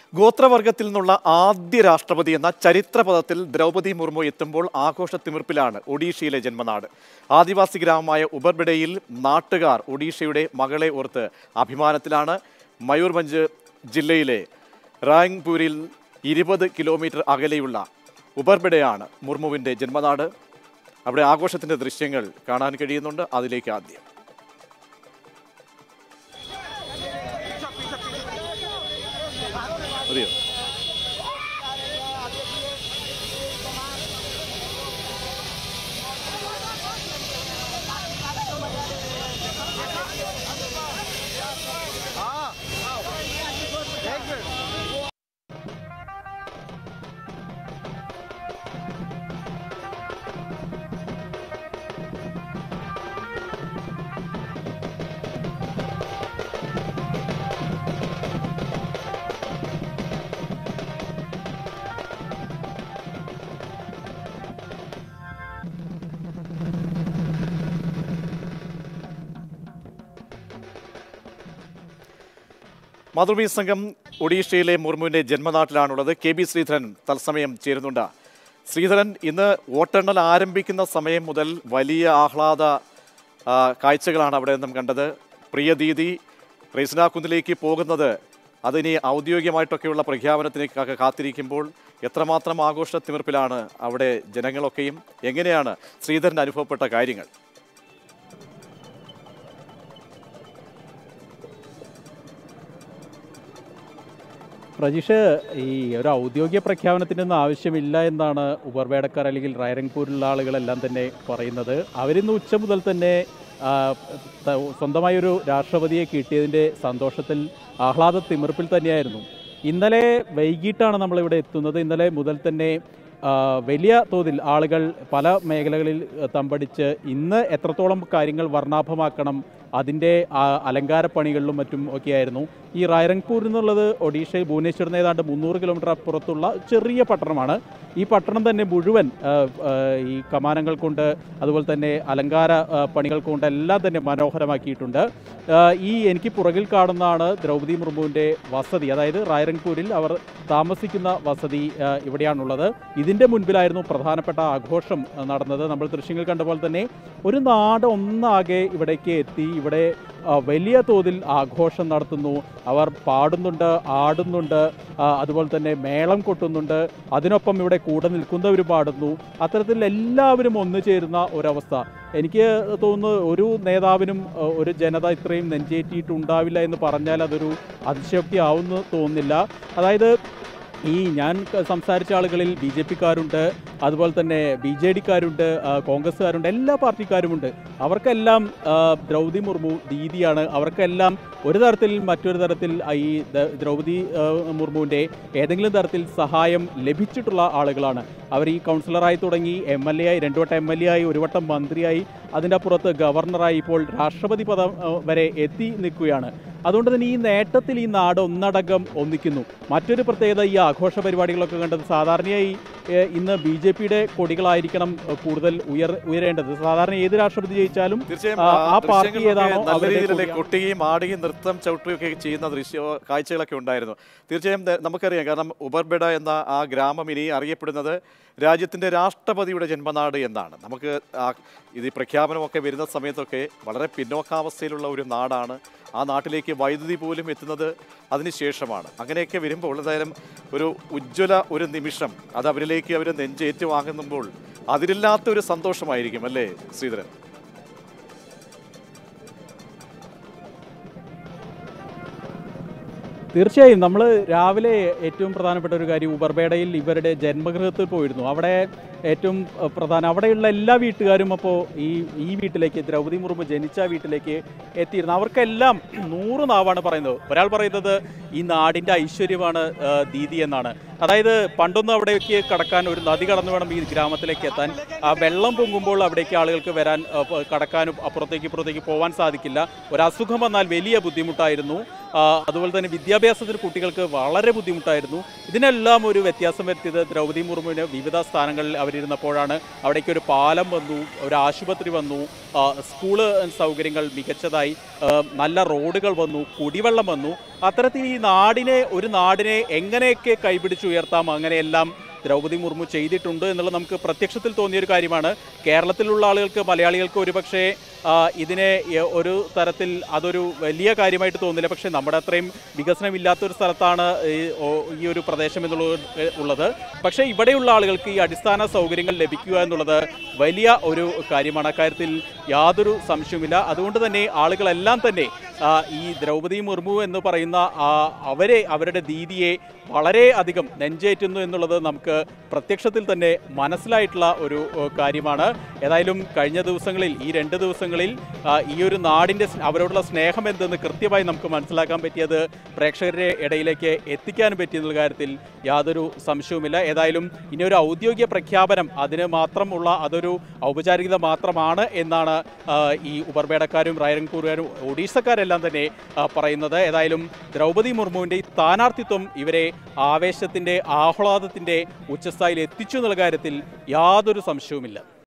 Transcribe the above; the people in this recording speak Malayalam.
ഗോത്രവർഗത്തിൽ നിന്നുള്ള ആദ്യ രാഷ്ട്രപതി എന്ന ചരിത്രപദത്തിൽ ദ്രൗപദി മുർമു എത്തുമ്പോൾ ആഘോഷത്തിമിർപ്പിലാണ് ഒഡീഷയിലെ ജന്മനാട് ആദിവാസി ഗ്രാമമായ ഉബർബിഡയിൽ നാട്ടുകാർ ഒഡീഷയുടെ മകളെ ഓർത്ത് അഭിമാനത്തിലാണ് മയൂർഭഞ്ച് ജില്ലയിലെ റായ്പൂരിൽ ഇരുപത് കിലോമീറ്റർ അകലെയുള്ള ഉബർബിഡയാണ് മുർമുവിൻ്റെ ജന്മനാട് അവിടെ ആഘോഷത്തിൻ്റെ ദൃശ്യങ്ങൾ കാണാൻ കഴിയുന്നുണ്ട് അതിലേക്ക് ആദ്യം മതിയോ മാതൃഭൂമി സംഘം ഒഡീഷയിലെ മുർമുവിൻ്റെ ജന്മനാട്ടിലാണുള്ളത് കെ ബി ശ്രീധരൻ തത്സമയം ചേരുന്നുണ്ട് ശ്രീധരൻ ഇന്ന് വോട്ടെണ്ണൽ ആരംഭിക്കുന്ന സമയം മുതൽ വലിയ ആഹ്ലാദ ആ, കാഴ്ചകളാണ് അവിടെ നിന്നും കണ്ടത് പ്രിയദീതി റെയ്സിനാക്കുന്നിലേക്ക് പോകുന്നത് അതിനി ഔദ്യോഗികമായിട്ടൊക്കെയുള്ള പ്രഖ്യാപനത്തിനേക്കൊക്കെ കാത്തിരിക്കുമ്പോൾ എത്രമാത്രം ആഘോഷ തിമിർപ്പിലാണ് അവിടെ ജനങ്ങളൊക്കെയും എങ്ങനെയാണ് ശ്രീധരൻ അനുഭവപ്പെട്ട കാര്യങ്ങൾ പ്രജീഷ് ഈ ഒരു ഔദ്യോഗിക പ്രഖ്യാപനത്തിൻ്റെ ഒന്നും ആവശ്യമില്ല എന്നാണ് ഉപർവേടക്കാർ അല്ലെങ്കിൽ റായരംഗ്പൂരിലുള്ള ആളുകളെല്ലാം തന്നെ പറയുന്നത് അവരിന്ന് ഉച്ച മുതൽ തന്നെ ആ, ത- സ്വന്തമായൊരു രാഷ്ട്രപതിയെ കിട്ടിയതിൻ്റെ സന്തോഷത്തിൽ ആഹ്ലാദ തിമിർപ്പിൽ തന്നെയായിരുന്നു ഇന്നലെ വൈകിട്ടാണ് നമ്മളിവിടെ എത്തുന്നത് ഇന്നലെ മുതൽ തന്നെ ആ, വലിയ തോതിൽ ആളുകൾ പല മേഖലകളിൽ ആ, തമ്പടിച്ച് ഇന്ന് എത്രത്തോളം കാര്യങ്ങൾ വർണ്ണാഭമാക്കണം അതിൻ്റെ ആ, അലങ്കാര പണികളിലും മറ്റും ഒക്കെയായിരുന്നു ഈ റായരംഗ്പൂർ എന്നുള്ളത് ഒഡീഷയിൽ ഭുവനേശ്വറിന് ഏതാണ്ട് മുന്നൂറ് കിലോമീറ്റർ അപ്പുറത്തുള്ള ചെറിയ പട്ടണമാണ് ഈ പട്ടണം തന്നെ മുഴുവൻ ആ, ആ, ഈ കമാനങ്ങൾ കൊണ്ട് അതുപോലെ തന്നെ അലങ്കാര ആ, പണികൾ കൊണ്ട് എല്ലാം തന്നെ മനോഹരമാക്കിയിട്ടുണ്ട് ആ, ഈ എനിക്ക് പുറകിൽ കാണുന്നതാണ് ദ്രൗപദി മുർമുവിൻ്റെ വസതി അതായത് റായരംഗ്പൂരിൽ അവർ താമസിക്കുന്ന വസതി ആ, ഇവിടെയാണുള്ളത് ഇതിൻ്റെ മുൻപിലായിരുന്നു പ്രധാനപ്പെട്ട ആഘോഷം ആ, നടന്നത് നമ്മൾ ദൃശ്യങ്ങൾ കണ്ട പോലെ തന്നെ ഒരു നാട് ഒന്നാകെ ഇവിടേക്ക് എത്തി ഇവിടെ ആ, വലിയ തോതിൽ ആഘോഷം നടത്തുന്നു അവർ പാടുന്നുണ്ട് ആടുന്നുണ്ട് ആ, അതുപോലെ തന്നെ മേളം കൊട്ടുന്നുണ്ട് അതിനൊപ്പം ഇവിടെ കൂടെ നിൽക്കുന്നവർ പാടുന്നു അത്തരത്തിൽ എല്ലാവരും ഒന്നു ചേരുന്ന ഒരവസ്ഥ എനിക്ക് തോന്നുന്നു ഒരു നേതാവിനും ആ, ഒരു ജനത ഇത്രയും നെഞ്ചേറ്റിയിട്ടുണ്ടാവില്ല എന്ന് പറഞ്ഞാൽ അതൊരു അതിശയോക്തി ആവുമെന്ന് തോന്നുന്നില്ല അതായത് ഈ ഞാൻ ക- സംസാരിച്ച ആളുകളിൽ ബി ജെ പിക്കാരുണ്ട് അതുപോലെ തന്നെ ബി ജെ ഡിക്കാരുണ്ട് കോൺഗ്രസ്സുകാരുണ്ട് എല്ലാ പാർട്ടിക്കാരുമുണ്ട് അവർക്കെല്ലാം ആ, ദ്രൗപദി മുർമു ദീദിയാണ് അവർക്കെല്ലാം ഒരു തരത്തിൽ മറ്റൊരു തരത്തിൽ ആ ഈ ദ്ര- ദ്രൗപദി ആ, മുർമുവിൻ്റെ ഏതെങ്കിലും തരത്തിൽ സഹായം ലഭിച്ചിട്ടുള്ള ആളുകളാണ് അവർ ഈ കൗൺസിലറായി തുടങ്ങി എം എൽ എ ആയി രണ്ടു വട്ടം എം എൽ എ ആയി ഒരു വട്ടം മന്ത്രിയായി അതിൻ്റെ അപ്പുറത്ത് ഗവർണറായി ഇപ്പോൾ രാഷ്ട്രപതി പദം ആ, വരെ എത്തി നിൽക്കുകയാണ് അതുകൊണ്ട് തന്നെ ഈ നേട്ടത്തിൽ ഈ നാട് ഒന്നടങ്കം ഒന്നിക്കുന്നു മറ്റൊരു പ്രത്യേകത ഈ ആഘോഷ പരിപാടികളൊക്കെ കണ്ടത് സാധാരണയായി ഏഹ്, ഇന്ന് ബി ജെ പിയുടെ കൊടികളായിരിക്കണം ഏഹ്, കൂടുതൽ ഉയർ ഉയരേണ്ടത് സാധാരണ ഏത് രാഷ്ട്രപതി ജയിച്ചാലും തീർച്ചയായും ആ, ആ ആ പാർട്ടി ദൃശ്യങ്ങളൊക്കെ ഏതാണോ നല്ല അവരുടെ രീതിയിലല്ലേ കൂടിയാണ്. കൊട്ടുകയും ആടുകയും നൃത്തം ചവിട്ടുകയും ഒക്കെ ചെയ്യുന്ന ദൃശ്യ കാഴ്ചകളൊക്കെ ഉണ്ടായിരുന്നു തീർച്ചയായും ദ- നമുക്കറിയാം കാരണം ഉബർബെഡ എന്ന ആ ഗ്രാമം ഇനി അറിയപ്പെടുന്നത് രാജ്യത്തിന്റെ രാഷ്ട്രപതിയുടെ ജന്മനാട് എന്നാണ് നമുക്ക് ആ ഇത് ഈ പ്രഖ്യാപനമൊക്കെ വരുന്ന സമയത്തൊക്കെ വളരെ പിന്നോക്കാവസ്ഥയിലുള്ള ഒരു നാടാണ് ആ നാട്ടിലേക്ക് വൈദ്യുതി പോലും എത്തുന്നത് അതിനുശേഷമാണ് അങ്ങനെയൊക്കെ വരുമ്പോൾ എന്തായാലും ഒരു ഉജ്ജ്വല ഒരു നിമിഷം അത് അവരിലേക്ക് അവർ നെഞ്ചേറ്റ് വാങ്ങുമ്പോൾ അതിലില്ലാത്ത ഒരു സന്തോഷമായിരിക്കും അല്ലേ ശ്രീധരൻ തീർച്ചയായും നമ്മൾ രാവിലെ ഏറ്റവും പ്രധാനപ്പെട്ട ഒരു കാര്യം ഉബർബേഡയിൽ ഇവരുടെ ജന്മഗൃഹത്തിൽ പോയിരുന്നു അവിടെ ഏറ്റവും അഹ്, പ്രധാനം അവിടെയുള്ള എല്ലാ വീട്ടുകാരും അപ്പോൾ ഈ ഈ വീട്ടിലേക്ക് ദ്രൗപദി മുർമു ജനിച്ച വീട്ടിലേക്ക് എത്തിയിരുന്നു അവർക്കെല്ലാം നൂറ് നാവാണ് പറയുന്നത് ഒരാൾ പറയുന്നത് ഈ നാടിൻ്റെ ഐശ്വര്യമാണ് ആ, ദീദി എന്നാണ് അതായത് പണ്ടൊന്നും അവിടേക്ക് കടക്കാൻ ഒരു നദി കടന്നു വേണം ഈ ഗ്രാമത്തിലേക്ക് എത്താൻ ആ വെള്ളം പൊങ്ങുമ്പോൾ അവിടേക്ക് ആളുകൾക്ക് വരാൻ ആ, പ- കടക്കാനും അപ്പുറത്തേക്ക് ഇപ്പുറത്തേക്ക് പോകാൻ സാധിക്കില്ല ഒരു അസുഖം വന്നാൽ വലിയ ബുദ്ധിമുട്ടായിരുന്നു ആ, അതുപോലെ തന്നെ വിദ്യാഭ്യാസത്തിന് കുട്ടികൾക്ക് വളരെ ബുദ്ധിമുട്ടായിരുന്നു ഇതിനെല്ലാം ഒരു വ്യത്യാസം വരുത്തിയത് ദ്രൗപദി മുർമുവിന് വിവിധ സ്ഥാനങ്ങളിൽ അവർ അവരിരുന്നപ്പോഴാണ് അവിടേക്ക് ഒരു പാലം വന്നു ഒരു ആശുപത്രി വന്നു ആ, സ്കൂള് സൗകര്യങ്ങൾ മികച്ചതായി ആ, നല്ല റോഡുകൾ വന്നു കുടിവെള്ളം വന്നു അത്തരത്തിൽ ഈ നാടിനെ ഒരു നാടിനെ എങ്ങനെയൊക്കെ കൈപിടിച്ചുയർത്താം അങ്ങനെയെല്ലാം ദ്രൗപദി മുർമു ചെയ്തിട്ടുണ്ട് എന്നുള്ളത് നമുക്ക് പ്രത്യക്ഷത്തിൽ തോന്നിയൊരു കാര്യമാണ് കേരളത്തിലുള്ള ആളുകൾക്ക് മലയാളികൾക്ക് ഒരുപക്ഷെ ആ, ഇതിനെ എ- ഒരു തരത്തിൽ അതൊരു വലിയ കാര്യമായിട്ട് തോന്നില്ല പക്ഷേ നമ്മുടെ അത്രയും വികസനമില്ലാത്തൊരു സ്ഥലത്താണ് ഈ ഓ- ഈ ഒരു പ്രദേശം എന്നുള്ളത് എ- ഉള്ളത് പക്ഷേ ഇവിടെയുള്ള ആളുകൾക്ക് ഈ അടിസ്ഥാന സൗകര്യങ്ങൾ ലഭിക്കുക എന്നുള്ളത് വലിയ ഒരു കാര്യമാണ് അക്കാര്യത്തിൽ യാതൊരു സംശയവുമില്ല അതുകൊണ്ട് തന്നെ ആളുകളെല്ലാം തന്നെ ആ, ഈ ദ്രൗപദി മുർമു എന്ന് പറയുന്ന ആ, അവരെ അവരുടെ ദീദിയെ വളരെ അധികം നെഞ്ചേറ്റുന്നു എന്നുള്ളത് നമുക്ക് പ്രത്യക്ഷത്തിൽ തന്നെ മനസ്സിലായിട്ടുള്ള ഒരു ഏ, കാര്യമാണ് ഏതായാലും കഴിഞ്ഞ ദിവസങ്ങളിൽ ഈ രണ്ട് ദിവസങ്ങളിൽ ആ, ഈ ഒരു നാടിൻ്റെ സ്- അവരോടുള്ള സ്നേഹം എന്തെന്ന് കൃത്യമായി നമുക്ക് മനസ്സിലാക്കാൻ പറ്റിയത് പ്രേക്ഷകരുടെ ഇടയിലേക്ക് എത്തിക്കാനും പറ്റിയെന്നുള്ള കാര്യത്തിൽ യാതൊരു സംശയവുമില്ല ഏതായാലും ഇനി ഒരു ഔദ്യോഗിക പ്രഖ്യാപനം അതിന് മാത്രമുള്ള അതൊരു ഔപചാരികത മാത്രമാണ് എന്നാണ് ആ, ഈ ഉപർബേടക്കാരും റായരൻപൂരുകാരും ഒഡീസക്കാരെല്ലാം തന്നെ ആ, പറയുന്നത് ഏതായാലും ദ്രൗപദി മുർമുവിൻ്റെ ഈ സ്ഥാനാർത്ഥിത്വം ഇവരെ ആവേശത്തിൻ്റെ ആഹ്ലാദത്തിൻ്റെ ഉച്ചസ്ഥായിയിൽ എത്തിച്ചു എന്നുള്ള കാര്യത്തിൽ യാതൊരു സംശയവുമില്ല